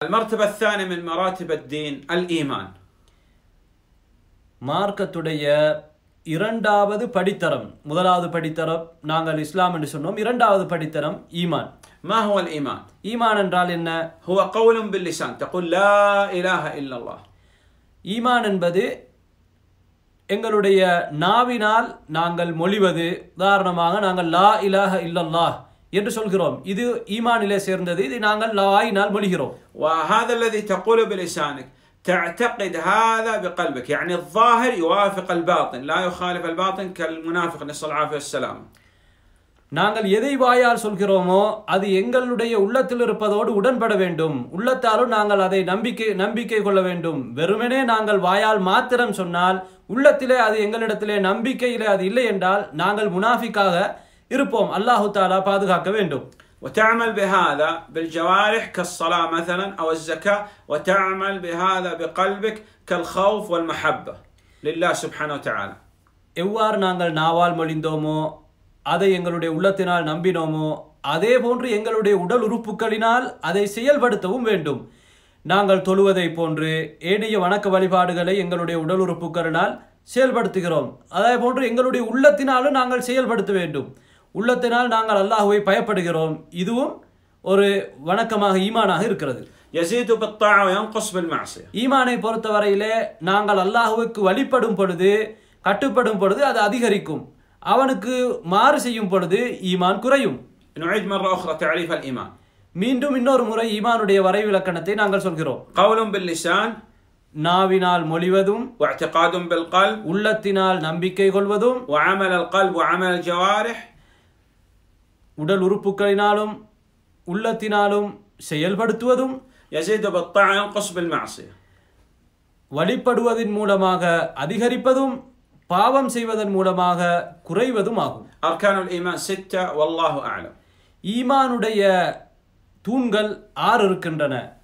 المرتبة الثانية من مراتب الدين الإيمان மார்க்கத்துடைய இரண்டாவது படித்தரம் முதலாவது படித்தரம் நாங்கள் இஸ்லாம் என்று சொன்னோம் இரண்டாவது படித்தரம் ஈமான் ما هو الإيمان؟ ஈமான் என்றால் என்ன هو قول باللسان تقول لا إله إلا الله ஈமான் என்பது எங்களுடைய நாவினால் நாங்கள் மொழிவது உதாரணமாக நாங்கள் லா இலாஹ இல்லல்லாஹ் என்று சொல்கிறோம் இது ஈமானிலே சேர்ந்தது இதை நாங்கள் லாயினால் மொழிகிறோம் وهذا الذي تقوله بلسانك تعتقد هذا بقلبك يعني الظاهر يوافق الباطن لا يخالف الباطن كالمنافق نسأل الله العافية والسلام நாங்கள் எதை வாயால் சொல்கிறோமோ அது எங்களுடைய உள்ளத்தில் இருப்பதோடு உடன்பட வேண்டும் உள்ளத்தாலும் நாங்கள் அதை நம்பிக்கை நம்பிக்கை கொள்ள வேண்டும் வெறுமனே நாங்கள் வாயால் மாத்திரம் சொன்னால் உள்ளத்திலே அது எங்களிடத்திலே நம்பிக்கையிலே அது இல்லை என்றால் நாங்கள் முனாஃபிக்காக இருப்போம் அல்லாஹு தாலா பாதுகாக்க வேண்டும் وتعمل بهذا بالجوارح كالصلاة مثلا أو الزكاة وتعمل بهذا بقلبك كالخوف والمحبة لله سبحانه وتعالى எவ்வாறு நாங்கள் நாவால் மொழிந்தோமோ அதை எங்களுடைய உள்ளத்தினால் நம்பினோமோ அதே போன்று எங்களுடைய உடல் உறுப்புகளினால் அதை செயல்படுத்தவும் வேண்டும் நாங்கள் தொழுவதை போன்று ஏனைய வணக்க வழிபாடுகளை எங்களுடைய உடல் உறுப்புகளினால் செயல்படுத்துகிறோம் அதே போன்று எங்களுடைய உள்ளத்தினாலும் நாங்கள் செயல்படுத்த வேண்டும் உள்ளத்தினால் நாங்கள் அல்லாஹுவை பயப்படுகிறோம் இதுவும் ஒரு வணக்கமாக ஈமானாக இருக்கிறது يزيد بالطاعة وينقص بالمعصية ஈமானை பொறுத்தவரையிலே நாங்கள் அல்லாஹுவுக்கு வழிபடும் பொழுது கட்டுப்படும் பொழுது அது அதிகரிக்கும் அவனுக்கு மாறு செய்யும் பொழுது ஈமான் குறையும் نعيد مرة أخرى تعريف الإيمان மீண்டும் இன்னொரு முறை ஈமானுடைய வரைவிலக்கணத்தை நாங்கள் சொல்கிறோம் قول باللسان நாவினால் மொழிவதும் واعتقاد بالقلب உள்ளத்தினால் நம்பிக்கை கொள்வதும் وعمل القلب وعمل الجوارح உடல் உறுப்புகளினாலும் உள்ளத்தினாலும் செயல்படுத்துவதும் يزيد بالطاعة ينقص بالمعصية வழிபடுவதன் மூலமாக அதிகரிப்பதும் பாவம் செய்வதன் மூலமாக குறைவதும் ஆகும் أركان الإيمان ستة والله أعلم ஈமானுடைய தூண்கள் ஆறு இருக்கின்றன